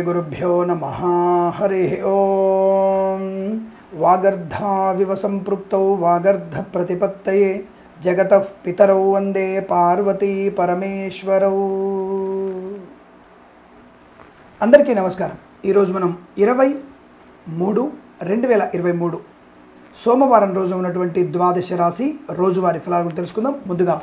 శ్రీగురుభ్యో నమ హరి ఓం వాగర్ధావివ సంపృక్తౌ వాగర్ధ ప్రతిపత్తయే జగత పితరౌ వందే పార్వతీ పరమేశ్వరౌ అందరికీ నమస్కారం ఈరోజు మనం ఇరవై మూడు రెండు వేల ఇరవై మూడు సోమవారం రోజు ఉన్నటువంటి ద్వాదశ రాశి రోజువారి ఫలాలను తెలుసుకుందాం ముందుగా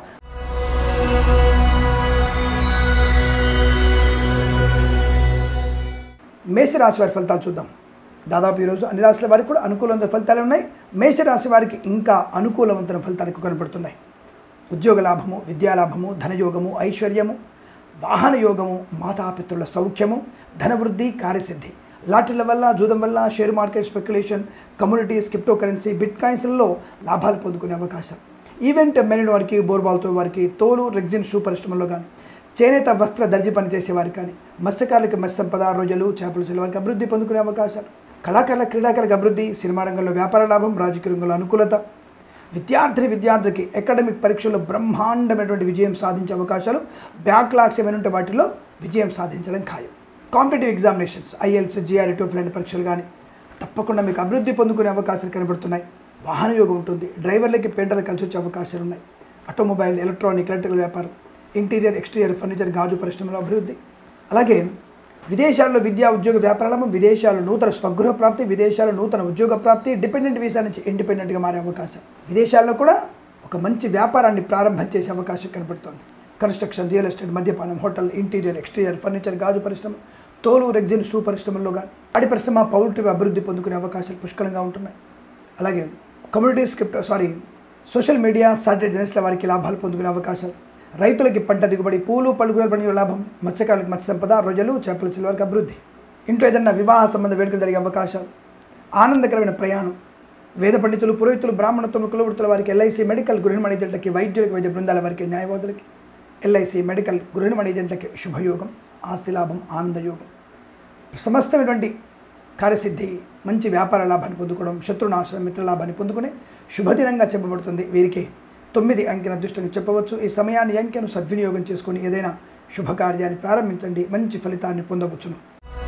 మేషరాశి వారి ఫలితాలు చూద్దాం దాదాపు ఈరోజు అన్ని రాశుల వారికి కూడా అనుకూలమైన ఫలితాలు ఉన్నాయి మేషరాశి వారికి ఇంకా అనుకూలవంతమైన ఫలితాలు ఎక్కువ కనపడుతున్నాయి ఉద్యోగ లాభము విద్యాలాభము ధనయోగము ఐశ్వర్యము వాహన యోగము మాతాపితృల సౌఖ్యము ధనవృద్ధి కార్యసిద్ధి లాటరీల వల్ల జూదం వల్ల share market speculation communities crypto currency bit కాయిన్స్లలో లాభాలు పొందుకునే అవకాశం ఈవెంట్ మెరిన్ వారికి బోర్బాల్తో వారికి తోలు రెగ్జిన్ షూ పరిశ్రమల్లో కానీ చేనేత వస్త్ర దర్జీ పని చేసేవారు కానీ మత్స్యకారులకు మత్స్య సంపద రోజులు చేపలు చెల్లి వారికి అభివృద్ధి పొందుకునే అవకాశాలు కళాకారుల క్రీడాకారులకు అభివృద్ధి సినిమా రంగంలో వ్యాపార లాభం రాజకీయ రంగంలో అనుకూలత విద్యార్థి విద్యార్థికి అకాడమిక్ పరీక్షల్లో బ్రహ్మాండమైనటువంటి విజయం సాధించే అవకాశాలు బ్యాక్లాగ్స్ ఏమైనా ఉంటే వాటిలో విజయం సాధించడం ఖాయం competitive examinations IELTS GRE TOEFL లాంటి పరీక్షలు కానీ తప్పకుండా మీకు అభివృద్ధి పొందుకునే అవకాశాలు కనబడుతున్నాయి వాహన యోగం ఉంటుంది డ్రైవర్లకి పెంటలు కలిసి వచ్చే అవకాశాలు ఉన్నాయి ఆటోమొబైల్ ఎలక్ట్రానిక్ ఎలక్ట్రికల్ వ్యాపారం ఇంటీరియర్ ఎక్స్టీరియర్ ఫర్నిచర్ గాజు పరిశ్రమలో అభివృద్ధి అలాగే విదేశాల్లో విద్యా ఉద్యోగ వ్యాపారాలను విదేశాల్లో నూతన స్వగృహ ప్రాప్తి విదేశాల్లో నూతన ఉద్యోగ ప్రాప్తి డిపెండెంట్ వీసా నుంచి ఇండిపెండెంట్గా మారే అవకాశం విదేశాల్లో కూడా ఒక మంచి వ్యాపారాన్ని ప్రారంభం చేసే అవకాశం కనబడుతోంది కన్స్ట్రక్షన్ రియల్ ఎస్టేట్ మద్యపానం హోటల్ ఇంటీరియర్ ఎక్స్టీరియర్ ఫర్నిచర్ గాజు పరిశ్రమ తోలు రెగ్జిన్ షూ పరిశ్రమల్లో కానీ పాడి పరిశ్రమ పౌల్ట్రీ అభివృద్ధి పొందుకునే అవకాశాలు పుష్కలంగా ఉంటున్నాయి అలాగే community script sorry social media satellite జర్నలిస్టుల వారికి లాభాలు పొందుకునే అవకాశాలు రైతులకి పంట దిగుబడి పూలు పలుకుల పండుగ లాభం మత్స్యకారులకు మత్స్య సంపద రొయ్యలు చేపల చిల్ల వారికి అభివృద్ధి ఇంట్లో ఏదన్నా వివాహ సంబంధ వేడుకలు జరిగే అవకాశాలు ఆనందకరమైన ప్రయాణం వేద పండితులు పురోహితులు బ్రాహ్మణత్వం కులవృత్తుల వారికి ఎల్ఐసి మెడికల్ గృహిణి ఏజెంట్లకి వైద్యులకి వైద్య బృందాల వారికి న్యాయవాదులకి ఎల్ఐసి మెడికల్ గృహిణి ఏజెంట్లకి శుభయోగం ఆస్తి లాభం ఆనందయోగం సమస్తమైనటువంటి కార్యసిద్ధి మంచి వ్యాపార లాభాన్ని పొందుకోవడం శత్రునాశనం మిత్ర లాభాన్ని పొందుకునే శుభదినంగా చెప్పబడుతుంది వీరికి తొమ్మిది అంకెన అదృష్టంగా చెప్పవచ్చు ఈ సమయాన్ని అంకెను సద్వినియోగం చేసుకొని ఏదైనా శుభకార్యాన్ని ప్రారంభించండి మంచి ఫలితాన్ని పొందవచ్చును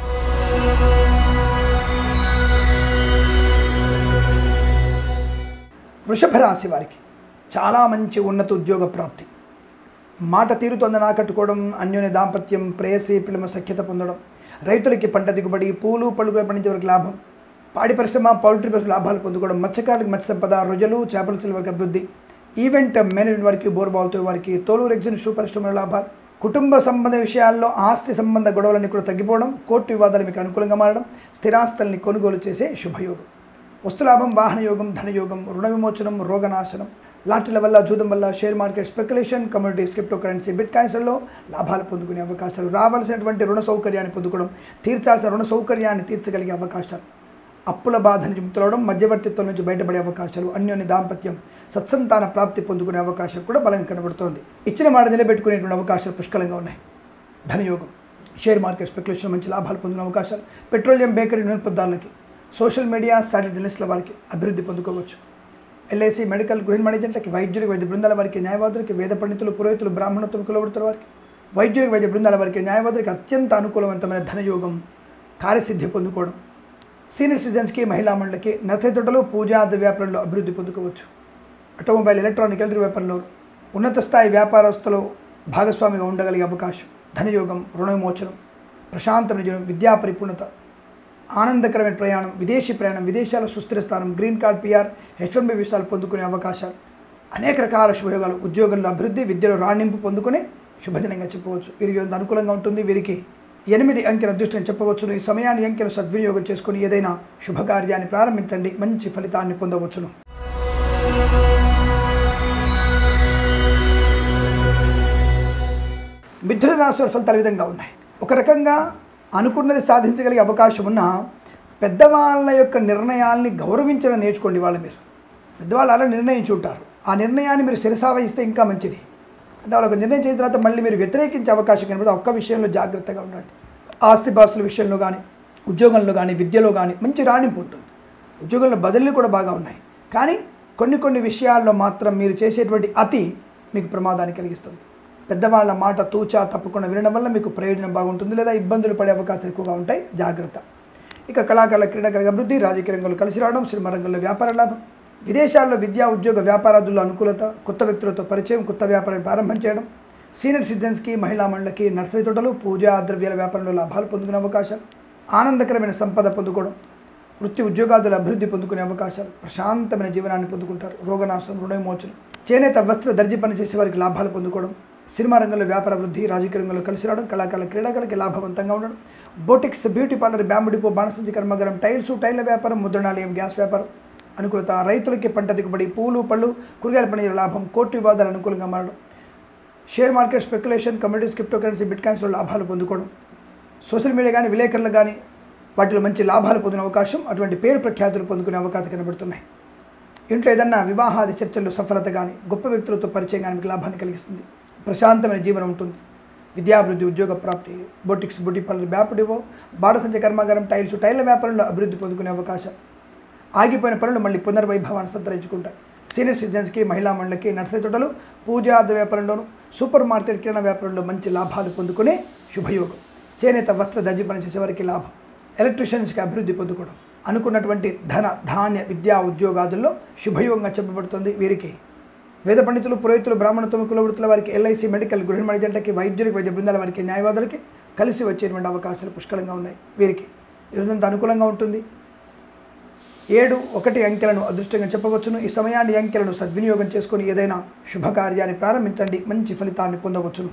వృషభ రాశి వారికి చాలా మంచి ఉన్నత ఉద్యోగ ప్రాప్తి మాట తీరుతోందని ఆకట్టుకోవడం అన్యోన్య దాంపత్యం ప్రేయసి పిల్లమ సఖ్యత పొందడం రైతులకి పంట దిగుబడి పూలు పలుకులు పండించే వరకు లాభం పాడి పరిశ్రమ పౌల్ట్రీ పరిశ్రమ లాభాలు పొందుకోవడం మత్స్యకారులకు మత్స్య సంపద రొయ్యలు చేపల చెల్లి వారికి అభివృద్ధి ఈవెంట్ మేనేజ్మెంట్ వారికి బోర్బాల్తో వారికి తోలు రెగ్జిన్ షూ పరిశ్రమల లాభాలు కుటుంబ సంబంధ విషయాల్లో ఆస్తి సంబంధ గొడవలన్నీ కూడా తగ్గిపోవడం కోర్టు వివాదాలు మీకు అనుకూలంగా మారడం స్థిరాస్తుల్ని కొనుగోలు చేసే శుభయోగం వస్తులాభం వాహన యోగం ధనయోగం రుణ విమోచనం రోగనాశనం లాటరీల వల్ల జూదం వల్ల share market speculation communities crypto currency bit కాయిన్స్లలో లాభాలు పొందుకునే అవకాశాలు రావాల్సినటువంటి రుణ సౌకర్యాన్ని పొందుకోవడం తీర్చాల్సిన రుణ సౌకర్యాన్ని తీర్చగలిగే అవకాశాలు అప్పుల బాధ నుంచి ముక్తులవడం మధ్యవర్తిత్వం నుంచి బయటపడే అవకాశాలు అన్యోన్య దాంపత్యం సత్సంతాన ప్రాప్తి పొందుకునే అవకాశం కూడా బలంగా కనబడుతోంది ఇచ్చిన మాట నిలబెట్టుకునేటువంటి అవకాశాలు పుష్కలంగా ఉన్నాయి ధనయోగం షేర్ మార్కెట్ స్పెక్యులేషన్ మంచి లాభాలు పొందిన అవకాశాలు పెట్రోలియం బేకరీ నిరుపదారులకి సోషల్ మీడియా సాటిలైట్ జర్నలిస్టుల వారికి అభివృద్ధి పొందుకోవచ్చు ఎల్ఐసి మెడికల్ గృహిణి మేనేజెంట్లకి వైద్యులకి వైద్య బృందాల వారికి న్యాయవాదులకి వేద పండితులు పురోహితులు బ్రాహ్మణత్వం కులవృత్తుల వారికి వైద్యులకి వైద్య బృందాల వారికి న్యాయవాదులకి అత్యంత అనుకూలవంతమైన ధనయోగం కార్యసిద్ధి పొందుకోవడం సీనియర్ సిటిజన్స్కి మహిళా మండలికి నర్సైతోటలు పూజాది వ్యాపారంలో అభివృద్ధి పొందుకోవచ్చు ఆటోమొబైల్ ఎలక్ట్రానిక్ ఎలక్ట్రిక్ వ్యాపారంలో ఉన్నత స్థాయి వ్యాపారస్తులు భాగస్వామిగా ఉండగలిగే అవకాశం ధనయోగం రుణ విమోచనం ప్రశాంతమైన జీవనం విద్యా పరిపూర్ణత ఆనందకరమైన ప్రయాణం విదేశీ ప్రయాణం విదేశాల సుస్థిర స్థానం green card PR H one B వీసాలు పొందుకునే అవకాశాలు అనేక రకాల శుభయోగాలు ఉద్యోగంలో అభివృద్ధి విద్యలో రాణింపు పొందుకునే శుభదినంగా చెప్పవచ్చు వీరికి ఎంత అనుకూలంగా ఉంటుంది వీరికి ఎనిమిది అంకెల అదృష్టం చెప్పవచ్చును ఈ సమయాన్ని అంకెను సద్వినియోగం చేసుకుని ఏదైనా శుభకార్యాన్ని ప్రారంభించండి మంచి ఫలితాన్ని పొందవచ్చును మిథున రాశి వారి ఫలితాలు ఈ విధంగా ఉన్నాయి ఒక రకంగా అనుకున్నది సాధించగలిగే అవకాశం ఉన్న పెద్దవాళ్ళ యొక్క నిర్ణయాల్ని గౌరవించడం నేర్చుకోండి వాళ్ళు మీరు పెద్దవాళ్ళు అలా నిర్ణయించి ఉంటారు ఆ నిర్ణయాన్ని మీరు శిరసావహిస్తే ఇంకా మంచిది అంటే వాళ్ళకి నిర్ణయం చేసిన తర్వాత మళ్ళీ మీరు వ్యతిరేకించే అవకాశం కనబడి ఒక్క విషయంలో జాగ్రత్తగా ఉండండి ఆస్తిపాస్తుల విషయంలో కానీ ఉద్యోగంలో కానీ విద్యలో కానీ మంచి రాణింపు ఉంటుంది ఉద్యోగంలో బదిలీలు కూడా బాగా ఉన్నాయి కానీ కొన్ని కొన్ని విషయాల్లో మాత్రం మీరు చేసేటువంటి అతి మీకు ప్రమాదాన్ని కలిగిస్తుంది పెద్దవాళ్ళ మాట తూచా తప్పకుండా వినడం వల్ల మీకు ప్రయోజనం బాగుంటుంది లేదా ఇబ్బందులు పడే అవకాశాలు ఎక్కువగా ఉంటాయి జాగ్రత్త ఇక కళాకారుల క్రీడాకారుల అభివృద్ధి రాజకీయ రంగంలో కలిసి రావడం సినిమా రంగంలో వ్యాపార లాభం విదేశాల్లో విద్యా ఉద్యోగ వ్యాపారాదుల్లో అనుకూలత కొత్త వ్యక్తులతో పరిచయం కొత్త వ్యాపారాన్ని ప్రారంభం చేయడం సీనియర్ సిటిజన్స్కి మహిళా మండలికి నర్సరీ తోటలు పూజా ద్రవ్యాల వ్యాపారంలో లాభాలు పొందుకునే అవకాశాలు ఆనందకరమైన సంపద పొందుకోవడం వృత్తి ఉద్యోగాదుల అభివృద్ధి పొందుకునే అవకాశాలు ప్రశాంతమైన జీవనాన్ని పొందుకుంటారు రోగనాశనం రుణ విమోచనం చేనేత వస్త్ర దర్జీ పని చేసే వారికి లాభాలు పొందుకోవడం సినిమా రంగంలో వ్యాపార వృద్ధి రాజకీయ రంగంలో కలిసి రావడం కళాకారుల క్రీడాకారులకి లాభవంతంగా ఉండడం boutiques beauty parlour bamboo depot బాణసంచి కర్మగరం టైల్స్ టైల్ల వ్యాపారం ముద్రణాలయం గ్యాస్ వ్యాపారం అనుకూలత రైతులకి పంట దిగుబడి పూలు పళ్ళు కూరగాయల పని లాభం కోర్టు వివాదాలు అనుకూలంగా మారడం share market speculation communities crypto currency bit కాయిన్స్లో లాభాలు పొందుకోవడం సోషల్ మీడియా కానీ విలేకరులు కానీ వాటిలో మంచి లాభాలు పొందిన అవకాశం అటువంటి పేరు ప్రఖ్యాతులు పొందుకునే అవకాశం కనబడుతున్నాయి ఇంట్లో ఏదన్నా వివాహాది చర్చల్లో సఫలత కానీ గొప్ప వ్యక్తులతో పరిచయం కానీ మీకు లాభాన్ని కలిగిస్తుంది ప్రశాంతమైన జీవనం ఉంటుంది విద్యాభివృద్ధి ఉద్యోగ ప్రాప్తి బొటిక్స్ బుటి పనులు వ్యాపడివో బాడసంచ కర్మాగారం టైల్స్ టైల్ల వ్యాపారంలో అభివృద్ధి పొందుకునే అవకాశం ఆగిపోయిన పనులు మళ్ళీ పునర్వైభవాన్ని సంతరించుకుంటాయి సీనియర్ సిటిజన్స్కి మహిళా మండలికి నర్సరీ తోటలు పూజాద వ్యాపారంలోను సూపర్ మార్కెట్ కిరాణా వ్యాపారంలో మంచి లాభాలు పొందుకునే శుభయోగం చేనేత వస్త్ర దర్జీ పని చేసేవారికి లాభం ఎలక్ట్రీషియన్స్కి అభివృద్ధి పొందుకోవడం అనుకున్నటువంటి ధన ధాన్య విద్యా ఉద్యోగాదుల్లో శుభయోగంగా చెప్పబడుతుంది వీరికి వేద పండితులు పురోహితులు బ్రాహ్మణత్వం కులవృత్తుల వారికి ఎల్ఐసి మెడికల్ గృహిణి జంటకి వైద్యులకి వైద్య బృందాల వారికి న్యాయవాదులకి కలిసి వచ్చేటువంటి అవకాశాలు పుష్కలంగా ఉన్నాయి వీరికి ఈరోజంత అనుకూలంగా ఉంటుంది ఏడు ఒకటి అంకెలను అదృష్టంగా చెప్పవచ్చును ఈ సమయాన్ని ఈ అంకెలను సద్వినియోగం చేసుకొని ఏదైనా శుభకార్యాన్ని ప్రారంభించండి మంచి ఫలితాన్ని పొందవచ్చును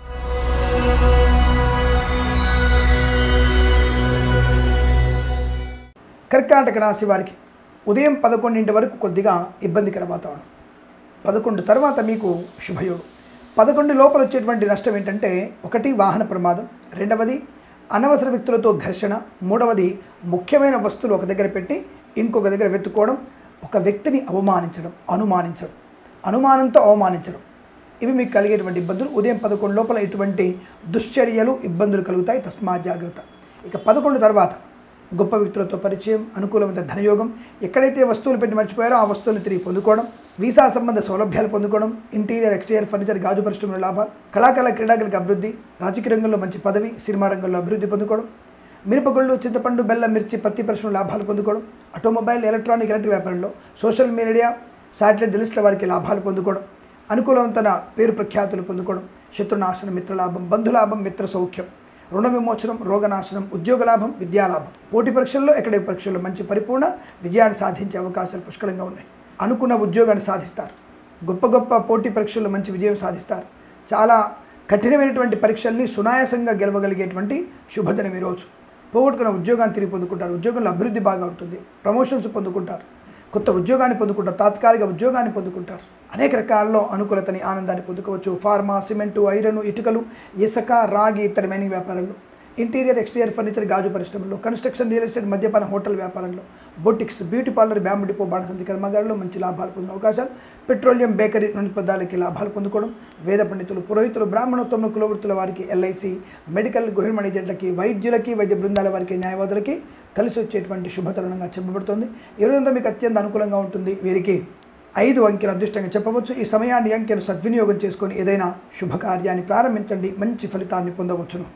కర్కాటక రాశి వారికి ఉదయం పదకొండింటి వరకు కొద్దిగా ఇబ్బందికర వాతావరణం పదకొండు తర్వాత మీకు శుభయోగం పదకొండు లోపల వచ్చేటువంటి నష్టం ఏంటంటే ఒకటి వాహన ప్రమాదం రెండవది అనవసర వ్యక్తులతో ఘర్షణ మూడవది ముఖ్యమైన వస్తువులు ఒక దగ్గర పెట్టి ఇంకొక దగ్గర వెతుక్కోవడం ఒక వ్యక్తిని అవమానించడం అనుమానించడం అనుమానంతో అవమానించడం ఇవి మీకు కలిగేటువంటి ఇబ్బందులు ఉదయం పదకొండు లోపల ఇటువంటి దుశ్చర్యలు ఇబ్బందులు కలుగుతాయి తస్మా జాగ్రత్త ఇక పదకొండు తర్వాత గొప్ప వ్యక్తులతో పరిచయం అనుకూలమైన ధనయోగం ఎక్కడైతే వస్తువులు పెట్టి మర్చిపోయారో ఆ వస్తువులను తిరిగి పొందుకోవడం వీసా సంబంధ సౌలభ్యాలు పొందుకోవడం ఇంటీరియర్ ఎక్స్టీరియర్ ఫర్నిచర్ గాజు పరిశ్రమల లాభాలు కళాకాల క్రీడాకులకు అభివృద్ధి రాజకీయ రంగంలో మంచి పదవి సినిమా రంగంలో అభివృద్ధి పొందుకోవడం మిరపగుళ్ళు చింతపండు బెల్లం మిర్చి పత్తి పరిశ్రమ లాభాలు పొందుకోవడం ఆటోమొబైల్ ఎలక్ట్రానిక్ ఎలక్ట్రిక్ వ్యాపారంలో సోషల్ మీడియా శాటిలైట్ జర్నలిస్టుల వారికి లాభాలు పొందుకోవడం అనుకూలవంతన పేరు ప్రఖ్యాతులు పొందుకోవడం శత్రునాశనం మిత్రలాభం బంధులాభం మిత్ర సౌఖ్యం రుణ విమోచనం రోగనాశనం ఉద్యోగ లాభం విద్యాలాభం పోటీ పరీక్షల్లో ఎక్కడే పరీక్షల్లో మంచి పరిపూర్ణ విజయాన్ని సాధించే అవకాశాలు పుష్కలంగా ఉన్నాయి అనుకున్న ఉద్యోగాన్ని సాధిస్తారు గొప్ప గొప్ప పోటీ పరీక్షల్లో మంచి విజయం సాధిస్తారు చాలా కఠినమైనటువంటి పరీక్షల్ని సునాయాసంగా గెలవగలిగేటువంటి శుభదినం ఈరోజు పోగొట్టుకున్న ఉద్యోగాన్ని తిరిగి పొందుకుంటారు ఉద్యోగంలో అభివృద్ధి బాగా ఉంటుంది ప్రమోషన్స్ పొందుకుంటారు కొత్త ఉద్యోగాన్ని పొందుకుంటారు తాత్కాలిక ఉద్యోగాన్ని పొందుకుంటారు అనేక రకాల్లో అనుకూలతని ఆనందాన్ని పొందుకోవచ్చు ఫార్మా సిమెంటు ఐరన్ ఇటుకలు ఇసుక రాగి ఇతర మైనింగ్ వ్యాపారంలో ఇంటీరియర్ ఎక్స్టీరియర్ ఫర్నిచర్ గాజు పరిశ్రమలో కన్స్ట్రక్షన్ రియల్ ఎస్టేట్ మద్యపాన హోటల్ వ్యాపారంలో boutiques beauty parlour bamboo depot బాణసంతి కర్మాగారంలో మంచి లాభాలు పొందిన అవకాశాలు పెట్రోలియం బేకరీ నూనె పదార్థాలకి లాభాలు పొందుకోవడం వేద పండితులు పురోహితులు బ్రాహ్మణోత్తమ కులవృత్తుల వారికి ఎల్ఐసి మెడికల్ గృహిణి ఏజెంట్లకి వైద్యులకి వైద్య బృందాల వారికి న్యాయవాదులకి కలిసి వచ్చేటువంటి శుభతరుణంగా చెప్పబడుతుంది ఈ రోజంతా మీకు అత్యంత అనుకూలంగా ఉంటుంది వీరికి ఐదు అంకెలు అదృష్టంగా చెప్పవచ్చు ఈ సమయాన్ని ఈ అంకెను సద్వినియోగం చేసుకొని ఏదైనా శుభకార్యాన్ని ప్రారంభించండి మంచి ఫలితాన్ని పొందవచ్చును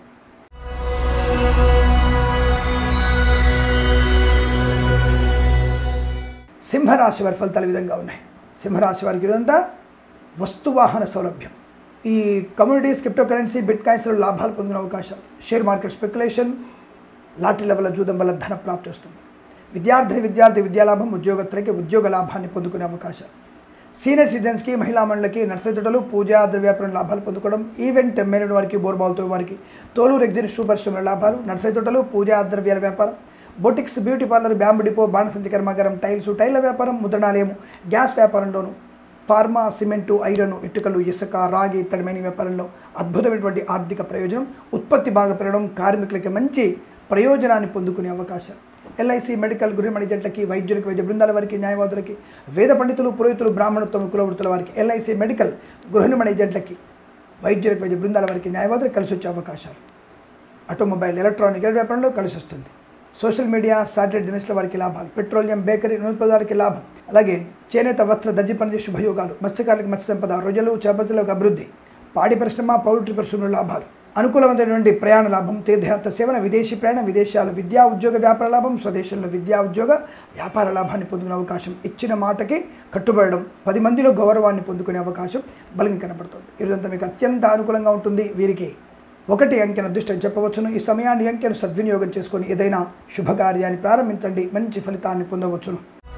సింహరాశి వారి ఫలితాలు ఈ విధంగా ఉన్నాయి సింహరాశి వారికి ఇదంతా వస్తువాహన సౌలభ్యం ఈ కమ్యూనిటీస్ క్రిప్టో కరెన్సీ బిట్ కాయిన్స్లో లాభాలు పొందిన అవకాశం share market speculation lottery level జూదం వల్ల ధన ప్రాప్తి వస్తుంది విద్యార్థిని విద్యార్థి విద్యాలాభం ఉద్యోగస్తులకి ఉద్యోగ లాభాన్ని పొందుకునే అవకాశం సీనియర్ సిటిజన్స్కి మహిళా మండలికి నర్సరీ తోటలు పూజా ద్రవ్యాపారం లాభాలు పొందుకోవడం ఈవెంట్ మేనేజ్ వారికి బోర్బాల్తో వారికి తోలూరు ఎగ్జిబిషన్ పరిశ్రమల లాభాలు నర్సరీ తోటలు పూజా ద్రవ్యాల వ్యాపారం boutiques beauty parlour bamboo depot బాణసంచి కర్మాగారం టైల్స్ టైల్ల వ్యాపారం ముద్రణాలయం గ్యాస్ వ్యాపారంలోను ఫార్మా సిమెంటు ఐరన్ ఇటుకలు ఇసుక రాగి ఇత్తడమైన వ్యాపారంలో అద్భుతమైనటువంటి ఆర్థిక ప్రయోజనం ఉత్పత్తి బాగా పెరగడం కార్మికులకి మంచి ప్రయోజనాన్ని పొందుకునే అవకాశం ఎల్ఐసి మెడికల్ గృహమణి జట్లకి వైద్యులకి వైద్య బృందాల వారికి న్యాయవాదులకి వేద పండితులు పురోహితులు బ్రాహ్మణత్వం కులవృత్తుల వారికి ఎల్ఐసి మెడికల్ గృహిణమణి జట్లకి వైద్యులకు వైద్య బృందాల వారికి న్యాయవాదులకు కలిసి వచ్చే అవకాశాలు ఆటోమొబైల్ ఎలక్ట్రానిక్ వ్యాపారంలో కలిసి వస్తుంది సోషల్ మీడియా శాటిలైట్ జర్నలిస్టుల వారికి లాభాలు పెట్రోలియం బేకరీ నూనె పదార్థాలకి లాభం అలాగే చేనేత వస్త్ర దర్జీ పనిచేసే శుభయోగాలు మత్స్యకారులకు మత్స్య సంపద రొయ్యలు చేపతులకు అభివృద్ధి పాడి పరిశ్రమ పౌల్ట్రీ పరిశ్రమలో లాభాలు అనుకూలమైనటువంటి ప్రయాణ లాభం తీర్థయాత్ర సేవన విదేశీ ప్రయాణం విదేశాల విద్యా ఉద్యోగ వ్యాపార లాభం స్వదేశంలో విద్యా ఉద్యోగ వ్యాపార లాభాన్ని పొందుకునే అవకాశం ఇచ్చిన మాటకి కట్టుబడడం పది మందిలో గౌరవాన్ని పొందుకునే అవకాశం బలంగా కనబడుతుంది ఈరోజంతా మీకు అత్యంత అనుకూలంగా ఉంటుంది వీరికి ఒకటి అంకెను అదృష్టం చెప్పవచ్చును ఈ సమయాన్ని అంకెను సద్వినియోగం చేసుకొని ఏదైనా శుభకార్యాన్ని ప్రారంభించండి మంచి ఫలితాన్ని పొందవచ్చును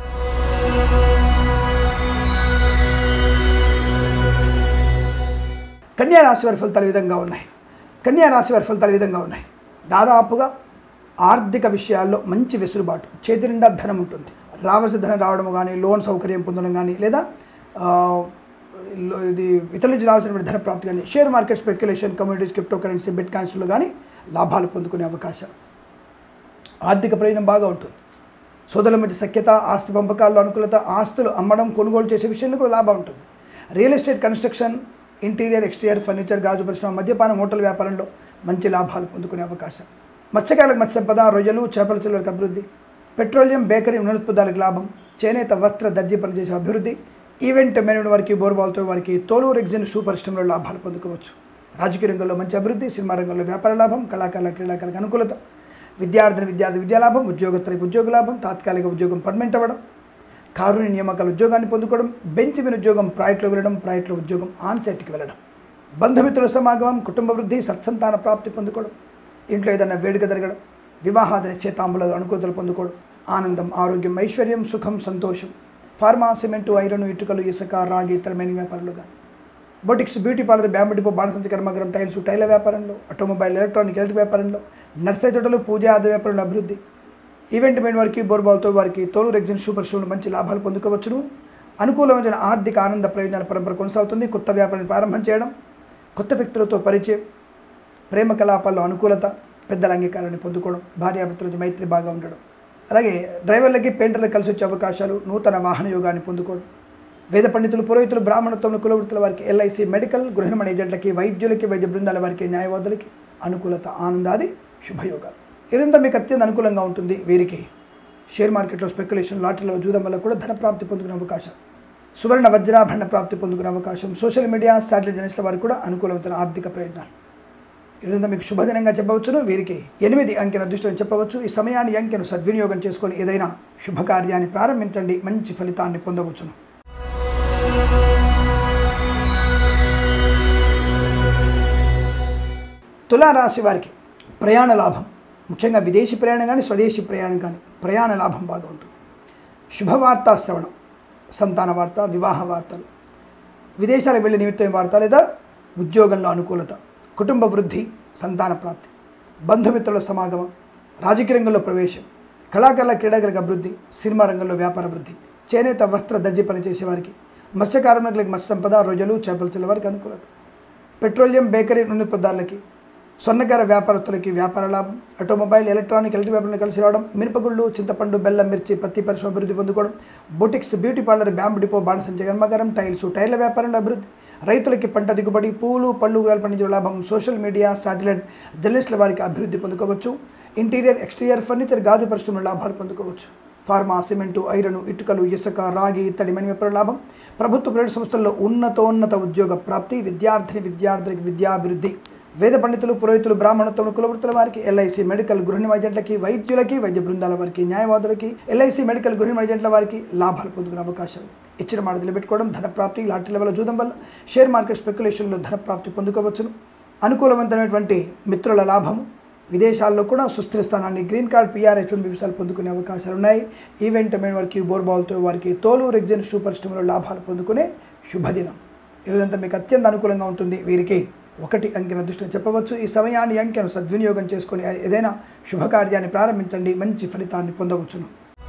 కన్యా రాశి వారి ఫలితాలు ఈ విధంగా ఉన్నాయి కన్యా రాశి వారి ఫలితాలు ఈ విధంగా ఉన్నాయి దాదాపుగా ఆర్థిక విషయాల్లో మంచి వెసులుబాటు చేతి నిండా ధనం ఉంటుంది రావాల్సిన ధనం రావడం కానీ లోన్ సౌకర్యం పొందడం కానీ లేదా ఆ, లో- ఇది ఇతరుల నుంచి రావాల్సినటువంటి ధన ప్రాప్తి కానీ share market speculation communities crypto currency bit కాయిన్స్లో కానీ లాభాలు పొందుకునే అవకాశం ఆర్థిక ప్రయోజనం బాగా ఉంటుంది సోదరుల మధ్య సఖ్యత ఆస్తి పంపకాల్లో అనుకూలత ఆస్తులు అమ్మడం కొనుగోలు చేసే విషయంలో కూడా లాభం ఉంటుంది real estate construction interior exterior furniture గాజు పరిశ్రమ మద్యపానం హోటల్ వ్యాపారంలో మంచి లాభాలు పొందుకునే అవకాశం మత్స్యకారులకు మత్స్య సంపద రొయ్యలు చేపల చెరువులకు అభివృద్ధి పెట్రోలియం బేకరీ ఉన్నోత్పదాలకు లాభం చేనేత వస్త్ర దర్జీ పనులు చేసే అభివృద్ధి ఈవెంట్ మేనేజ్మెంట్ వారికి బోర్బాల్తో వారికి తోలు రెగ్జిన్ షూ పరిశ్రమలో లాభాలు పొందుకోవచ్చు రాజకీయ రంగంలో మంచి అభివృద్ధి సినిమా రంగంలో వ్యాపార లాభం కళాకారుల క్రీడాకారులకు అనుకూలత విద్యార్థిని విద్యార్థి విద్యా లాభం ఉద్యోగస్తులకు ఉద్యోగ లాభం తాత్కాలిక ఉద్యోగం పర్మనెంట్ అవ్వడం కారుని నియామకాల ఉద్యోగాన్ని పొందుకోవడం బెంచ్ మీద ఉద్యోగం ప్రైవేట్లో వెళ్ళడం ప్రైవేట్లో ఉద్యోగం ఆన్సైట్కి వెళ్ళడం బంధుమిత్రుల సమాగమం కుటుంబ వృద్ధి సత్సంతాన ప్రాప్తి పొందుకోవడం ఇంట్లో ఏదైనా వేడుక జరగడం వివాహాది నిశ్చయితాంబుల అనుకూలతలు పొందుకోవడం ఆనందం ఆరోగ్యం ఐశ్వర్యం సుఖం సంతోషం ఫార్మా సిమెంటు ఐరన్ ఇటుకలు ఇసుక రాగి ఇతర మైనింగ్ వ్యాపారాలు కానీ boutiques beauty parlour bamboo depot బాణసంచి కర్మాగారం టైల్స్ టైల వ్యాపారంలో ఆటోమొబైల్ ఎలక్ట్రానిక్ ఎలక్ట్రిక్ వ్యాపారంలో నర్సరీ తోటలు పూజ ఆది వ్యాపారంలో అభివృద్ధి ఈవెంట్ మెయిన్ వారికి బోర్బాల్తో వారికి తోలు రెగ్జిన్ సూపర్ షోలు మంచి లాభాలు పొందుకోవచ్చును అనుకూలమైన ఆర్థిక ఆనంద ప్రయోజనాల పరంపర కొనసాగుతుంది కొత్త వ్యాపారాన్ని ప్రారంభం చేయడం కొత్త వ్యక్తులతో పరిచయం ప్రేమ కలాపాల్లో అనుకూలత పెద్దల అంగీకారాన్ని పొందుకోవడం భార్యాభర్తల నుంచి మైత్రి బాగా ఉండడం అలాగే డ్రైవర్లకి పెయింటర్లకు కలిసి వచ్చే అవకాశాలు నూతన వాహన యోగాన్ని పొందుకోవడం వేద పండితులు పురోహితులు బ్రాహ్మణత్వం కులవృత్తుల వారికి ఎల్ఐసి మెడికల్ గృహనిర్మాణ ఏజెంట్లకి వైద్యులకి వైద్య బృందాల వారికి న్యాయవాదులకి అనుకూలత ఆనందాది శుభయోగాలు ఇదంతా మీకు అత్యంత అనుకూలంగా ఉంటుంది వీరికి షేర్ మార్కెట్లో స్పెక్యులేషన్ లాటరీలో జూదం వల్ల కూడా ధన ప్రాప్తి పొందుకునే అవకాశం సువర్ణ వజ్రాభరణ ప్రాప్తి పొందుకునే అవకాశం సోషల్ మీడియా శాటిలైట్ జర్నలిస్టుల వారికి కూడా అనుకూలమైన ఆర్థిక ప్రయోజనాలు ఇదంతా మీకు శుభదినంగా చెప్పవచ్చును వీరికి ఎనిమిది అంకెను అదృష్టం చెప్పవచ్చు ఈ సమయాన్ని ఈ అంకెను సద్వినియోగం చేసుకొని ఏదైనా శుభకార్యాన్ని ప్రారంభించండి మంచి ఫలితాన్ని పొందవచ్చును తులారాశి వారికి ప్రయాణ లాభం ముఖ్యంగా విదేశీ ప్రయాణం కానీ స్వదేశీ ప్రయాణం కానీ ప్రయాణ లాభం బాగా ఉంటుంది శుభవార్తా శ్రవణం సంతాన వార్త వివాహ వార్తలు విదేశాలకు వెళ్ళే నిమిత్తం వార్త లేదా ఉద్యోగంలో అనుకూలత కుటుంబ వృద్ధి సంతాన ప్రాప్తి బంధుమిత్రుల సమాగమం రాజకీయ రంగంలో ప్రవేశం కళాకారుల క్రీడాకారులకు అభివృద్ధి సినిమా రంగంలో వ్యాపార వృద్ధి చేనేత వస్త్ర దర్జీ పనిచేసే వారికి మత్స్య కార్మికులకు మత్స్య సంపద రొయ్యలు చేపల చిల్ల వారికి అనుకూలత పెట్రోలియం బేకరీ నూనె పదార్థాలకి స్వర్ణకార వ్యాపారస్తులకి వ్యాపార లాభం ఆటోమొబైల్ ఎలక్ట్రానిక్ ఎలక్ట్రిక్ వ్యాపారంలో కలిసి రావడం మిరపగుళ్ళు చింతపండు బెల్లం మిర్చి పత్తి పరిశ్రమ అభివృద్ధి పొందుకోవడం boutiques beauty parlour bamboo depot బాణసంచ కర్మాగారం టైల్స్ టైర్ల వ్యాపారంలో అభివృద్ధి రైతులకి పంట దిగుబడి పూలు పళ్ళు కూరగాయలు పండించే లాభం సోషల్ మీడియా శాటిలైట్ జర్నలిస్టుల వారికి అభివృద్ధి పొందుకోవచ్చు ఇంటీరియర్ ఎక్స్టీరియర్ ఫర్నిచర్ గాజు పరిశ్రమలో లాభాలు పొందుకోవచ్చు ఫార్మా సిమెంటు ఐరన్ ఇటుకలు ఇసుక రాగి ఇత్తడి మణి వ్యాపార లాభం ప్రభుత్వ ప్రైవేట్ సంస్థల్లో ఉన్నతోన్నత ఉద్యోగ ప్రాప్తి విద్యార్థిని విద్యార్థులకి విద్యాభివృద్ధి వేద పండితులు పురోహితులు బ్రాహ్మణత్వం కులవృత్తుల వారికి ఎల్ఐసి మెడికల్ గృహిణి ఏజెంట్లకి వైద్యులకి వైద్య బృందాల వారికి న్యాయవాదులకి ఎల్ఐసి మెడికల్ గృహిణి ఏజెంట్ల వారికి లాభాలు పొందుకునే అవకాశాలు ఇచ్చిన మాట నిలబెట్టుకోవడం ధన ప్రాప్తి లాటరీల వల్ల జూదం వల్ల షేర్ మార్కెట్ స్పెక్యులేషన్లో ధన ప్రాప్తి పొందుకోవచ్చును అనుకూలవంతమైనటువంటి మిత్రుల లాభము విదేశాల్లో కూడా సుస్థిర స్థానాన్ని గ్రీన్ కార్డ్ పిఆర్ హెచ్ విషయాలు పొందుకునే అవకాశాలు ఉన్నాయి ఈవెంట్ మెయిన్ వారికి బోర్బాల్తో వారికి తోలు రెగ్జిన్ సూపర్ స్టోమ్లో లాభాలు పొందుకునే శుభదినం ఈరోజంతా మీకు అత్యంత అనుకూలంగా ఉంటుంది వీరికి ఒకటి అంకెన దృష్టిని చెప్పవచ్చు ఈ సమయాన్ని ఈ అంకెను సద్వినియోగం చేసుకొని ఏదైనా శుభకార్యాన్ని ప్రారంభించండి మంచి ఫలితాన్ని పొందవచ్చును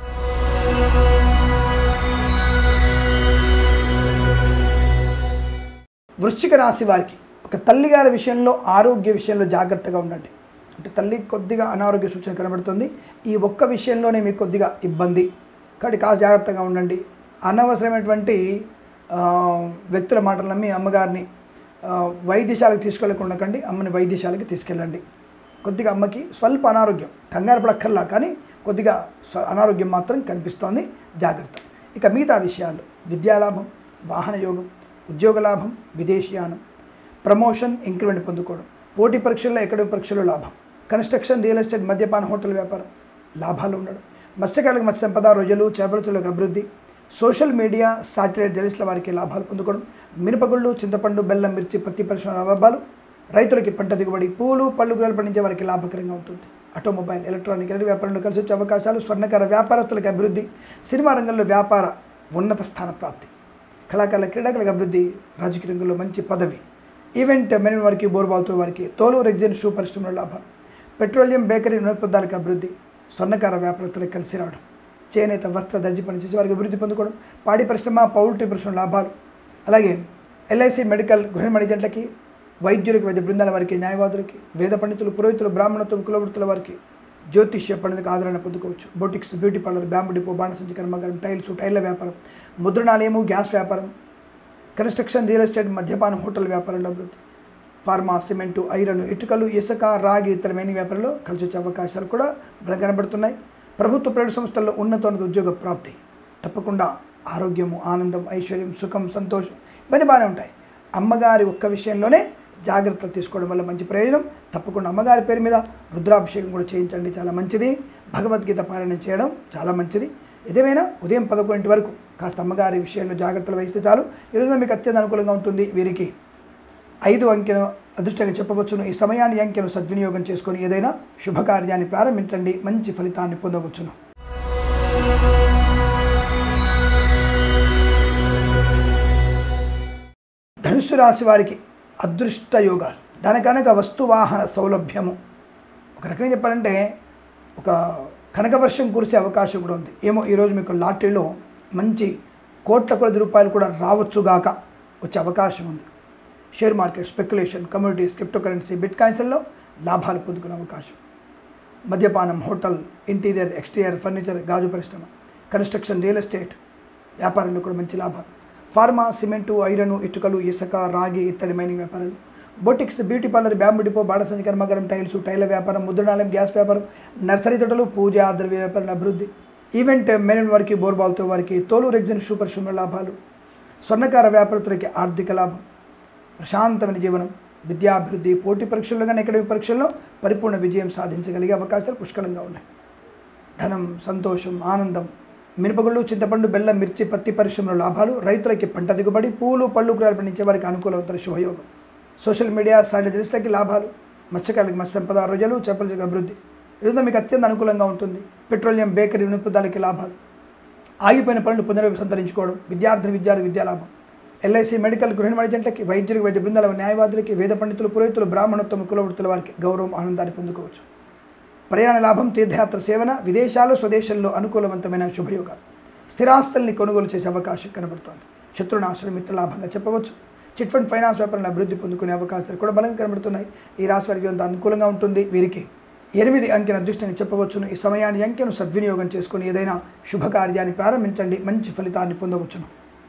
వృశ్చిక రాశి వారికి ఒక తల్లిగారి విషయంలో ఆరోగ్య విషయంలో జాగ్రత్తగా ఉండండి అంటే తల్లి కొద్దిగా అనారోగ్య సూచన కనబడుతుంది ఈ ఒక్క విషయంలోనే మీకు కొద్దిగా ఇబ్బంది కాబట్టి కాస్త జాగ్రత్తగా ఉండండి అనవసరమైనటువంటి ఆ, వ్యక్తుల మాటలు నమ్మి అమ్మగారిని ఆ, వైద్యశాలకు తీసుకెళ్ళకుండకండి అమ్మని వైద్యశాలకి తీసుకెళ్ళండి కొద్దిగా అమ్మకి స్వల్ప అనారోగ్యం కంగారు పడక్కర్లా కానీ కొద్దిగా స్వ- అనారోగ్యం మాత్రం కనిపిస్తోంది జాగ్రత్త ఇక మిగతా విషయాలు విద్యాలాభం వాహన యోగం ఉద్యోగ లాభం విదేశీయానం ప్రమోషన్ ఇంక్రిమెంట్ పొందుకోవడం పోటీ పరీక్షల్లో ఎకడమిక్ పరీక్షల్లో లాభం కన్స్ట్రక్షన్ రియల్ ఎస్టేట్ మద్యపాన హోటల్ వ్యాపారం లాభాలు ఉండడం మత్స్యకారులకు మత్స్య సంపద రొయ్యలు చేపలచలకు అభివృద్ధి సోషల్ మీడియా శాటిలైట్ జర్నలిస్టుల వారికి లాభాలు పొందుకోవడం మినపగుళ్ళు చింతపండు బెల్లం మిర్చి పత్తి పరిశ్రమ లాభాలు రైతులకి పంట దిగుబడి పూలు పళ్ళు కూరలు పండించే వారికి లాభకరంగా ఉంటుంది ఆటోమొబైల్ ఎలక్ట్రానిక్ ఎలక్ట్రిక్ వ్యాపారంలో కలిసి వచ్చే అవకాశాలు స్వర్ణకార వ్యాపారస్తులకు అభివృద్ధి సినిమా రంగంలో వ్యాపార ఉన్నత స్థాన ప్రాప్తి కళాకారుల క్రీడాకులకు అభివృద్ధి రాజకీయ రంగంలో మంచి పదవి ఈవెంట్ మెరిన్ వారికి బోర్బాల్తో వారికి తోలు రెగ్జిన్ షూ పరిశ్రమలో లాభం పెట్రోలియం బేకరీ నూనెపదార్థాలకు అభివృద్ధి స్వర్ణకార వ్యాపారస్తులకు కలిసి రావడం చేనేత వస్త్ర దర్జీ పనిచేసే వారికి అభివృద్ధి పొందుకోవడం పాడి పరిశ్రమ పౌల్ట్రీ పరిశ్రమ లాభాలు అలాగే ఎల్ఐసి మెడికల్ గృహ మణిజంట్లకి వైద్యులకి వైద్య బృందాల వారికి న్యాయవాదులకి వేద పండితులు పురోహితులు బ్రాహ్మణత్వం కులవృత్తుల వారికి జ్యోతిష్య పండితులకు ఆదరణ పొందుకోవచ్చు boutiques beauty parlour bamboo depot బాణసంచి కర్మాగారం టైల్స్ టైర్ల వ్యాపారం ముద్రణాలయము గ్యాస్ వ్యాపారం కన్స్ట్రక్షన్ రియల్ ఎస్టేట్ మద్యపానం హోటల్ వ్యాపారంలో అభివృద్ధి ఫార్మా సిమెంటు ఐరన్ ఇటుకలు ఇసుక రాగి ఇతరమైన వ్యాపారంలో కలిసి వచ్చే అవకాశాలు కూడా బలంగా కనబడుతున్నాయి ప్రభుత్వ ప్రైవేట్ సంస్థల్లో ఉన్నతోన్నత ఉద్యోగ ప్రాప్తి తప్పకుండా ఆరోగ్యము ఆనందం ఐశ్వర్యం సుఖం సంతోషం ఇవన్నీ బాగానే ఉంటాయి అమ్మగారి ఒక్క విషయంలోనే జాగ్రత్తలు తీసుకోవడం వల్ల మంచి ప్రయోజనం తప్పకుండా అమ్మగారి పేరు మీద రుద్రాభిషేకం కూడా చేయించండి చాలా మంచిది భగవద్గీత పారాయణం చేయడం చాలా మంచిది ఏదేమైనా ఉదయం పదకొండింటి వరకు కాస్త అమ్మగారి విషయంలో జాగ్రత్తలు వహిస్తే చాలు ఈరోజు మీకు అత్యంత అనుకూలంగా ఉంటుంది వీరికి ఐదు అంకెను అదృష్టంగా చెప్పవచ్చును ఈ సమయాన్ని అంకెను సద్వినియోగం చేసుకొని ఏదైనా శుభకార్యాన్ని ప్రారంభించండి మంచి ఫలితాన్ని పొందవచ్చును ధనుస్సు రాశి వారికి అదృష్ట యోగాలు దానికనక వస్తువాహన సౌలభ్యము ఒక రకంగా చెప్పాలంటే ఒక కనక వర్షం కురిసే అవకాశం కూడా ఉంది ఏమో ఈరోజు మీకు లాటరీలో మంచి కోట్ల కొలది రూపాయలు కూడా రావచ్చుగాక వచ్చే అవకాశం ఉంది share market speculation communities crypto currency bit కాయిన్స్లో లాభాలు పొందుకునే అవకాశం మద్యపానం హోటల్ ఇంటీరియర్ ఎక్స్టీరియర్ ఫర్నిచర్ గాజు పరిశ్రమ కన్స్ట్రక్షన్ రియల్ ఎస్టేట్ వ్యాపారంలో కూడా మంచి లాభాలు ఫార్మా సిమెంటు ఐరన్ ఇటుకలు ఇసుక రాగి ఇత్తడి మైనింగ్ వ్యాపారాలు boutiques beauty parlour bamboo depot బాడసంచి కర్మాగారం టైల్స్ టైల వ్యాపారం ముద్రణాలయం గ్యాస్ వ్యాపారం నర్సరీ తోటలు పూజ ద్రవ్య వ్యాపారం అభివృద్ధి ఈవెంట్ మెరిన్ వారికి బోర్బాల్తో వారికి తోలు రెగ్జిన్ షూ పరిశ్రమ లాభాలు స్వర్ణకార వ్యాపారస్తులకి ఆర్థిక లాభం ప్రశాంతమైన జీవనం విద్యాభివృద్ధి పోటీ పరీక్షల్లో కానీ ఎకడమిక్ పరీక్షల్లో పరిపూర్ణ విజయం సాధించగలిగే అవకాశాలు పుష్కలంగా ఉన్నాయి ధనం సంతోషం ఆనందం మినపగుళ్ళు చింతపండు బెల్లం మిర్చి పత్తి పరిశ్రమల లాభాలు రైతులకి పంట దిగుబడి పూలు పళ్ళు కూరలు పండించే వారికి అనుకూలవుతారు శుభయోగం సోషల్ మీడియా సాటి దృష్టికి లాభాలు మత్స్యకారులకు మత్స్య సంపద రోజులు చేపల అభివృద్ధి ఈరోజు మీకు అత్యంత అనుకూలంగా ఉంటుంది పెట్రోలియం బేకరీ వినిపుదాలకి లాభాలు ఆగిపోయిన పనులు పునరు సంతరించుకోవడం విద్యార్థి విద్యార్థి విద్యాలాభం ఎల్ఐసి మెడికల్ గృహ మణిజంట్లకి వైద్యులకు వైద్య బృందాల న్యాయవాదులకి వేద పండితులు పురోహితులు బ్రాహ్మణత్వం కులవృత్తుల వారికి గౌరవం ఆనందాన్ని పొందుకోవచ్చు ప్రయాణ లాభం తీర్థయాత్ర సేవన విదేశాలు స్వదేశాల్లో అనుకూలవంతమైన శుభయోగాలు స్థిరాస్తుల్ని కొనుగోలు చేసే అవకాశం కనబడుతోంది శత్రునాశన మిత్ర లాభంగా చెప్పవచ్చు చిట్ ఫండ్ ఫైనాన్స్ వ్యాపారంలో అభివృద్ధి పొందుకునే అవకాశాలు కూడా బలంగా కనబడుతున్నాయి ఈ రాశి వారికి అంత అనుకూలంగా ఉంటుంది వీరికి ఎనిమిది అంకెను అదృష్టంగా చెప్పవచ్చును ఈ సమయాన్ని అంకెను సద్వినియోగం చేసుకుని ఏదైనా శుభకార్యాన్ని ప్రారంభించండి మంచి ఫలితాన్ని పొందవచ్చును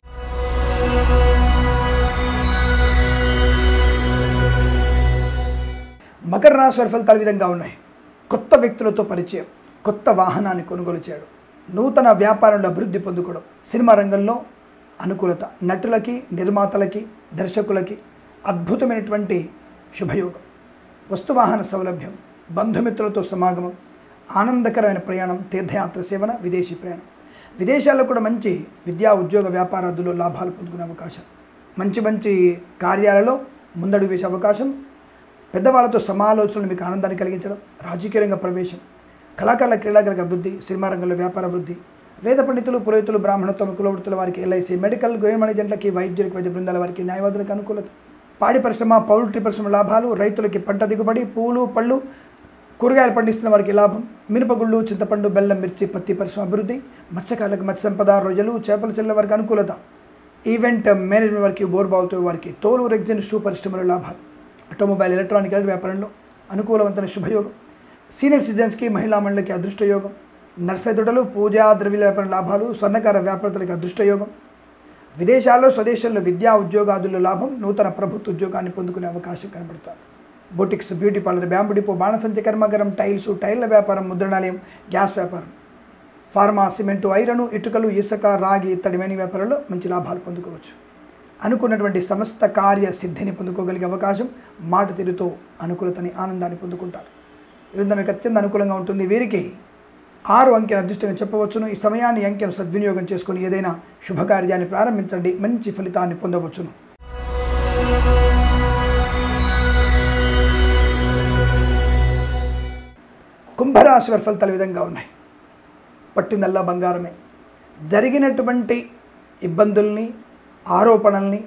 మకర రాశి వారి ఫలితాలు ఈ విధంగా ఉన్నాయి కొత్త వ్యక్తులతో పరిచయం కొత్త వాహనాన్ని కొనుగోలు చేయడం నూతన వ్యాపారంలో అభివృద్ధి పొందుకోవడం సినిమా రంగంలో అనుకూలత నటులకి నిర్మాతలకి దర్శకులకి అద్భుతమైనటువంటి శుభయోగం వస్తువాహన సౌలభ్యం బంధుమిత్రులతో సమాగమం ఆనందకరమైన ప్రయాణం తీర్థయాత్ర సేవన విదేశీ ప్రయాణం విదేశాల్లో కూడా మంచి విద్యా ఉద్యోగ వ్యాపారాదులు లాభాలు పొందుకునే అవకాశం మంచి మంచి కార్యాలలో ముందడుగు వేసే అవకాశం పెద్దవాళ్ళతో సమాలోచనలు మీకు ఆనందాన్ని కలిగించడం రాజకీయ రంగ ప్రవేశం కళాకారుల క్రీడాకారులకు అభివృద్ధి సినిమా రంగంలో వ్యాపార అభివృద్ధి వేద పండితులు పురోహితులు బ్రాహ్మణత్వం కులవృత్తుల వారికి ఎల్ఐసి మెడికల్ గృహమణిజంట్లకి వైద్యులకు వైద్య బృందాల వారికి న్యాయవాదులకు అనుకూలత పాడి పరిశ్రమ పౌల్ట్రీ పరిశ్రమ లాభాలు రైతులకి పంట దిగుబడి పూలు పళ్ళు కూరగాయలు పండిస్తున్న వారికి లాభం మినపగుళ్ళు చింతపండు బెల్లం మిర్చి పత్తి పరిశ్రమ అభివృద్ధి మత్స్యకారులకు మత్స్య సంపద రొయ్యలు చేపల చెల్ల వారికి అనుకూలత ఈవెంట్ మేనేజ్మెంట్ వారికి బోర్బావుతో వారికి తోలు రెగ్జిన్ షూ పరిశ్రమల లాభాలు ఆటోమొబైల్ ఎలక్ట్రానిక్ వ్యాపారంలో అనుకూలవంతమైన శుభయోగం సీనియర్ సిటిజన్స్కి మహిళా మండలికి అదృష్టయోగం నర్సరీ తోటలు పూజా ద్రవ్య వ్యాపార లాభాలు స్వర్ణకార వ్యాపారతులకి అదృష్టయోగం విదేశాల్లో స్వదేశాల్లో విద్యా ఉద్యోగాదుల్లో లాభం నూతన ప్రభుత్వ ఉద్యోగాన్ని పొందుకునే అవకాశం కనబడుతోంది boutiques beauty parlour bamboo depot బాణసంచి కర్మాగారం టైల్స్ టైళ్ల వ్యాపారం ముద్రణాలయం గ్యాస్ వ్యాపారం ఫార్మా సిమెంటు ఐరను ఇటుకలు ఇసుక రాగి ఇత్తడి మైనింగ్ వ్యాపారంలో మంచి లాభాలు పొందుకోవచ్చు అనుకున్నటువంటి సమస్త కార్య సిద్ధిని పొందుకోగలిగే అవకాశం మాట తీరుతో అనుకూలతని ఆనందాన్ని పొందుకుంటారు ఈరోజు మీకు అత్యంత అనుకూలంగా ఉంటుంది వీరికి ఆరు అంకెను అదృష్టంగా చెప్పవచ్చును ఈ సమయాన్ని ఈ అంకెను సద్వినియోగం చేసుకుని ఏదైనా శుభకార్యాన్ని ప్రారంభించండి మంచి ఫలితాన్ని పొందవచ్చును కుంభరాశి వారి ఫలితాలు ఈ విధంగా ఉన్నాయి పట్టిందల్లా బంగారమే జరిగినటువంటి ఇబ్బందుల్ని ఆరోపణల్ని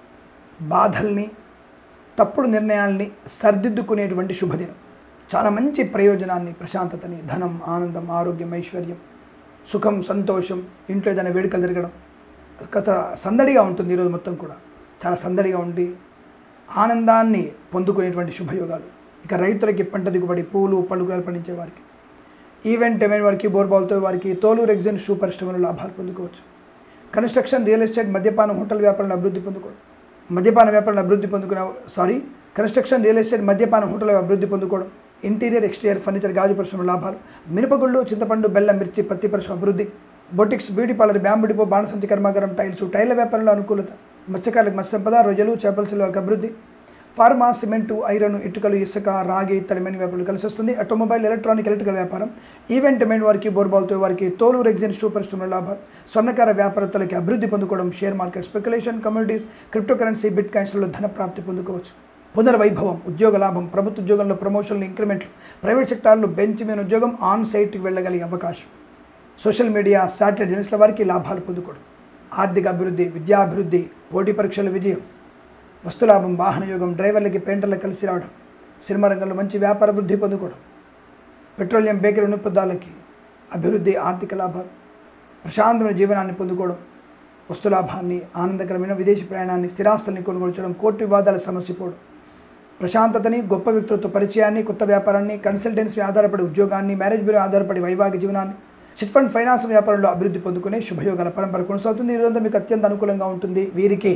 బాధల్ని తప్పుడు నిర్ణయాల్ని సర్దిద్దుకునేటువంటి శుభదినం చాలా మంచి ప్రయోజనాన్ని ప్రశాంతతని ధనం ఆనందం ఆరోగ్యం ఐశ్వర్యం సుఖం సంతోషం ఇంట్లో ఏదైనా వేడుకలు జరగడం కథ సందడిగా ఉంటుంది ఈరోజు మొత్తం కూడా చాలా సందడిగా ఉండి ఆనందాన్ని పొందుకునేటువంటి శుభయోగాలు ఇక రైతులకి పంట దిగుబడి పూలు పలుకులు పండించే వారికి ఈవెంట్ ఏమైనా వారికి బోర్బాల్తో వారికి తోలు ఎగ్జిన్ షూ పరిశ్రమలో లాభాలు పొందుకోవచ్చు కన్స్ట్రక్షన్ రియల్ ఎస్టేట్ మద్యపానం హోటల్ వ్యాపారంలో అభివృద్ధి పొందుకోవడం మద్యపాన వ్యాపారంలో అభివృద్ధి పొందుకునే సారీ కన్స్ట్రక్షన్ రియల్ ఎస్టేట్ మద్యపానం హోటల్ అభివృద్ధి పొందుకోవడం ఇంటీరియర్ ఎక్స్టీరియర్ ఫర్నిచర్ గాజు పరిశ్రమ లాభాలు మినపగుళ్ళు చింతపండు బెల్లం మిర్చి పత్తి పరిశ్రమ అభివృద్ధి boutiques beauty parlour bamboo depot బాణసంచి కర్మాగారం టైల్స్ టైల్ల వ్యాపారంలో అనుకూలత మత్స్యకారులకు మత్స్య సంపద రొయ్యలు చేపల వారికి అభివృద్ధి ఫార్మా సిమెంటు ఐరన్ ఇటుకలు ఇసుక రాగి ఇత్తడి వ్యాపారాలు కలిసి వస్తుంది ఆటోమొబైల్ ఎలక్ట్రానిక్ ఎలక్ట్రికల్ వ్యాపారం ఈవెంట్ మెయిన్ వారికి బోర్బాల్తో వారికి తోలు రెగ్జిన్ షూ పరిశ్రమల లాభాలు స్వర్ణకార వ్యాపారస్తులకి అభివృద్ధి పొందుకోవడం share market speculation communities crypto currency bit కాయిన్స్లలో ధన ప్రాప్తి పొందుకోవచ్చు పునర్వైభవం ఉద్యోగ లాభం ప్రభుత్వ ఉద్యోగంలో ప్రమోషన్లు ఇంక్రిమెంట్లు ప్రైవేట్ సెక్టార్లో బెంచ్ మీద ఉద్యోగం ఆన్ సైట్కి వెళ్ళగలిగే అవకాశం సోషల్ మీడియా శాటిలైట్ జర్నలిస్టుల వారికి లాభాలు పొందుకోవడం ఆర్థిక అభివృద్ధి విద్యాభివృద్ధి పోటీ పరీక్షల విజయం వస్తులాభం వాహన యోగం డ్రైవర్లకి పెయింటర్లకు కలిసి రావడం సినిమా రంగంలో మంచి వ్యాపార వృద్ధి పొందుకోవడం పెట్రోలియం బేకరీ ఉత్పత్తులకి అభివృద్ధి ఆర్థిక లాభాలు ప్రశాంతమైన జీవనాన్ని పొందుకోవడం వస్తులాభాన్ని ఆనందకరమైన విదేశీ ప్రయాణాన్ని స్థిరాస్తుల్ని కొనుగోలు చేయడం కోర్టు వివాదాల సమస్య పోవడం ప్రశాంతతని గొప్ప వ్యక్తులతో పరిచయాన్ని కొత్త వ్యాపారాన్ని కన్సల్టెన్సీ ఆధారపడి ఉద్యోగాన్ని మ్యారేజ్ బ్యూరో ఆధారపడి వైవాహిక జీవనాన్ని చిట్ ఫండ్ ఫైనాన్స్ వ్యాపారంలో అభివృద్ధి పొందుకునే శుభయోగాల పరంపర కొనసాగుతుంది ఈ రోజంతా మీకు అత్యంత అనుకూలంగా ఉంటుంది వీరికి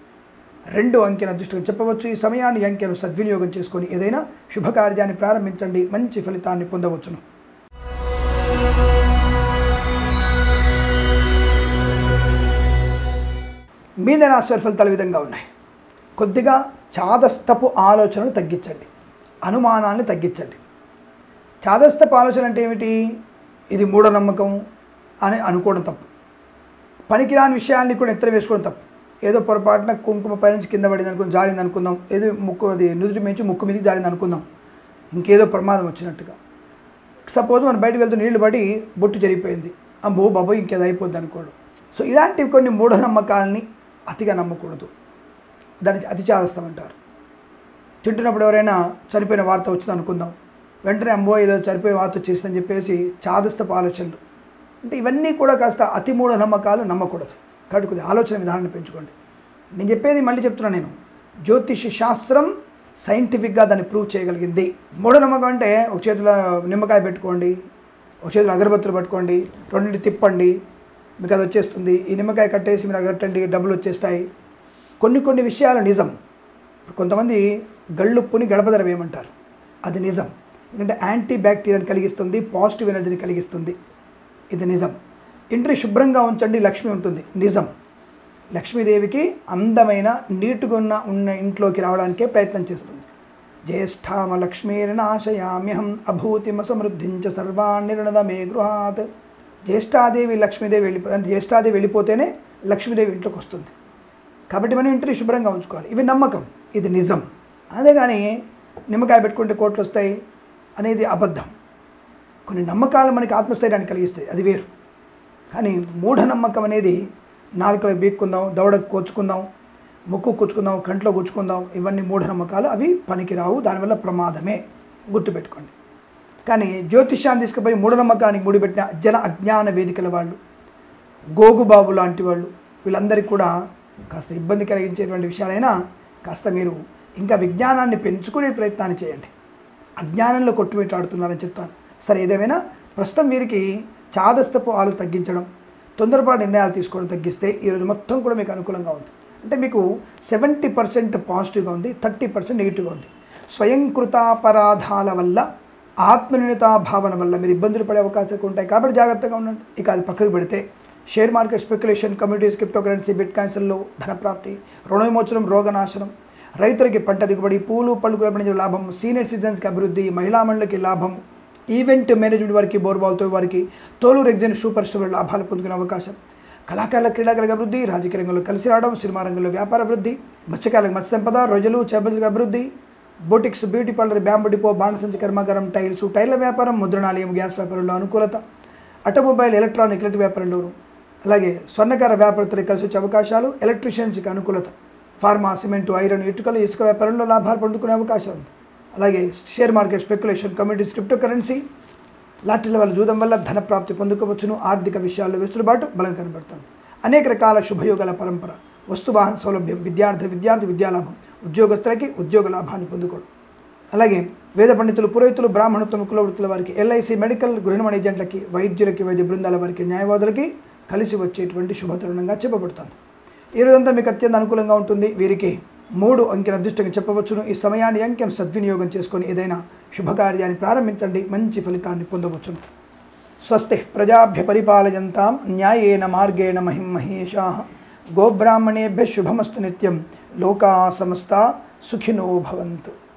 రెండు అంకెను అదృష్టంగా చెప్పవచ్చు ఈ సమయాన్ని ఈ అంకెను సద్వినియోగం చేసుకొని ఏదైనా శుభకార్యాన్ని ప్రారంభించండి మంచి ఫలితాన్ని పొందవచ్చును మీద రాశి ఫలితాలు ఈ విధంగా ఉన్నాయి కొద్దిగా చాదస్తపు ఆలోచనలు తగ్గించండి అనుమానాన్ని తగ్గించండి చాదస్తపు ఆలోచన అంటే ఏమిటి ఇది మూఢనమ్మకం అని అనుకోవడం తప్పు పనికిరాని విషయాల్ని కూడా ఎత్తర వేసుకోవడం తప్పు ఏదో పొరపాటున కుంకుమ పైనుంచి కింద పడింది అనుకుందాం జారింది అనుకుందాం ఏదో ముక్కు అది నుదుటి మించి ముక్కు మీదకి జారింది అనుకుందాం ఇంకేదో ప్రమాదం వచ్చినట్టుగా సపోజ్ మనం బయటకు వెళ్తూ నీళ్లు పడి బొట్టు జరిగిపోయింది అబ్బో బాబోయ్ ఇంకేదో అయిపోద్ది అనుకోవడం సో ఇలాంటివి కొన్ని మూఢనమ్మకాలని అతిగా నమ్మకూడదు దాన్ని అతి చాదస్తం అంటారు తింటున్నప్పుడు ఎవరైనా చనిపోయిన వార్త వచ్చింది అనుకుందాం వెంటనే అమ్మో ఏదో చనిపోయే వార్త వచ్చేసిందని చెప్పేసి చాదస్తపు ఆలోచనలు అంటే ఇవన్నీ కూడా కాస్త అతి మూఢ నమ్మకాలు నమ్మకూడదు కాబట్టి కొద్దిగా ఆలోచన విధానాన్ని పెంచుకోండి నేను చెప్పేది మళ్ళీ చెప్తున్నా నేను జ్యోతిష శాస్త్రం సైంటిఫిక్గా దాన్ని ప్రూవ్ చేయగలిగింది మూఢనమ్మకం అంటే ఒక చేతిలో నిమ్మకాయ పెట్టుకోండి ఒక చేతిలో అగరబత్తులు పట్టుకోండి రెండింటి తిప్పండి మీకు అది వచ్చేస్తుంది ఈ నిమ్మకాయ కట్టేసి మీరు కట్టండి డబ్బులు వచ్చేస్తాయి కొన్ని కొన్ని విషయాలు నిజం కొంతమంది గళ్ళుప్పుని గడపదర వేయమంటారు అది నిజం ఎందుకంటే యాంటీ బ్యాక్టీరియాని కలిగిస్తుంది పాజిటివ్ ఎనర్జీని కలిగిస్తుంది ఇది నిజం ఇంటిని శుభ్రంగా ఉంచండి లక్ష్మి ఉంటుంది నిజం లక్ష్మీదేవికి అందమైన నీటుగా ఉన్న ఉన్న ఇంట్లోకి రావడానికే ప్రయత్నం చేస్తుంది జ్యేష్ఠామ లక్ష్మీర్నాశయామ్యహం అభూతిమ సమృద్ధించ సర్వాణిర్ణద మే గృహాత్ జ్యేష్ఠాదేవి లక్ష్మీదేవి వెళ్ళిపో అంటే జ్యేష్ఠాదేవి వెళ్ళిపోతేనే లక్ష్మీదేవి ఇంట్లోకి వస్తుంది కాబట్టి మనం ఇంటిని శుభ్రంగా ఉంచుకోవాలి ఇవి నమ్మకం ఇది నిజం అదే కానీ నిమ్మకాయ పెట్టుకుంటే కోట్లు వస్తాయి అనేది అబద్ధం కొన్ని నమ్మకాలు మనకి ఆత్మస్థైర్యాన్ని కలిగిస్తాయి అది వేరు కానీ మూఢనమ్మకం అనేది నాలుకలో బీక్కుందాం దవడకు కోచుకుందాం ముక్కు కూర్చుకుందాం కంట్లో గుచ్చుకుందాం ఇవన్నీ మూఢనమ్మకాలు అవి పనికిరావు దానివల్ల ప్రమాదమే గుర్తుపెట్టుకోండి కానీ జ్యోతిష్యాన్ని తీసుకుపోయి మూఢనమ్మకానికి ముడిపెట్టిన జన అజ్ఞాన వేదికల వాళ్ళు గోగుబాబు లాంటి వాళ్ళు వీళ్ళందరికీ కూడా కాస్త ఇబ్బంది కలిగించేటువంటి విషయాలైనా కాస్త మీరు ఇంకా విజ్ఞానాన్ని పెంచుకునే ప్రయత్నాన్ని చేయండి అజ్ఞానంలో కొట్టుమిట్టాడుతున్నారని చెప్తాను సరే ఏదేమైనా ప్రస్తుతం వీరికి చాదస్తపు ఆలు తగ్గించడం తొందరపాటు నిర్ణయాలు తీసుకోవడం తగ్గిస్తే ఈరోజు మొత్తం కూడా మీకు అనుకూలంగా ఉంది అంటే మీకు సెవెంటీ పర్సెంట్ పాజిటివ్గా ఉంది థర్టీ పర్సెంట్ నెగిటివ్గా ఉంది స్వయంకృతాపరాధాల వల్ల ఆత్మనిర్ణిత భావన వల్ల మీరు ఇబ్బందులు పడే అవకాశాలు ఉంటాయి కాబట్టి జాగ్రత్తగా ఉండండి ఇక అది పక్కకు పెడితే share market speculation communities crypto currency bit కాయిన్స్లో ధనప్రాప్తి రుణ విమోచనం రోగనాశనం రైతులకి పంట దిగుబడి పూలు పళ్ళు పండించే లాభం సీనియర్ సిటిజన్స్కి అభివృద్ధి మహిళా మండలికి లాభం ఈవెంట్ మేనేజ్మెంట్ వారికి బోర్బాల్తో వారికి తోలు రెగ్జన్ సూపర్ స్టార్ లాభాలు పొందుకునే అవకాశం కళాకారుల క్రీడాకారులకు అభివృద్ధి రాజకీయ రంగంలో కలిసి రావడం సినిమా రంగంలో వ్యాపార అభివృద్ధి మత్స్యకారులకు మత్స్య సంపద రొయ్యలు చేపలకు అభివృద్ధి boutiques beauty parlour bamboo depot బాణసంచి కర్మాగారం టైల్స్ టైర్ల వ్యాపారం ముద్రణాలయం గ్యాస్ వ్యాపారంలో అనుకూలత ఆటోమొబైల్ ఎలక్ట్రానిక్ ఎలక్ట్రిక్ వ్యాపారంలోను అలాగే స్వర్ణకార వ్యాపారస్తులకు కలిసి వచ్చే అవకాశాలు ఎలక్ట్రీషియన్స్కి అనుకూలత ఫార్మా సిమెంటు ఐరన్ ఇటుకలు ఇసుక వ్యాపారంలో లాభాలు పొందుకునే అవకాశం ఉంది అలాగే share market speculation communities crypto currency లాటరీల వల్ల జూదం వల్ల ధన ప్రాప్తి పొందుకోవచ్చును ఆర్థిక విషయాల్లో వెసులుబాటు బలం కనబడుతుంది అనేక రకాల శుభయోగాల పరంపర వస్తు వాహన సౌలభ్యం విద్యార్థి విద్యార్థి విద్యాలాభం ఉద్యోగస్తులకి ఉద్యోగ లాభాన్ని పొందుకోవడం అలాగే వేద పండితులు పురోహితులు బ్రాహ్మణత్వం కుల వృత్తుల వారికి ఎల్ఐసి మెడికల్ గృహిణి ఏజెంట్లకి వైద్యులకి వైద్య బృందాల వారికి న్యాయవాదులకి కలిసి వచ్చేటువంటి శుభతరుణంగా చెప్పబడుతుంది ఈ రోజంతా మీకు అత్యంత అనుకూలంగా ఉంటుంది వీరికి మూడు అంకెల అదృష్టంగా చెప్పవచ్చును ఈ సమయాన్ని అంకెను సద్వినియోగం చేసుకొని ఏదైనా శుభకార్యాన్ని ప్రారంభించండి మంచి ఫలితాన్ని పొందవచ్చును స్వస్తి ప్రజాభ్య పరిపాలయంతాం న్యాయేన మార్గేణ మహిం మహేషా గోబ్రాహ్మణేభ్య శుభమస్తు నిత్యం లోకా సమస్త సుఖినో భవంతు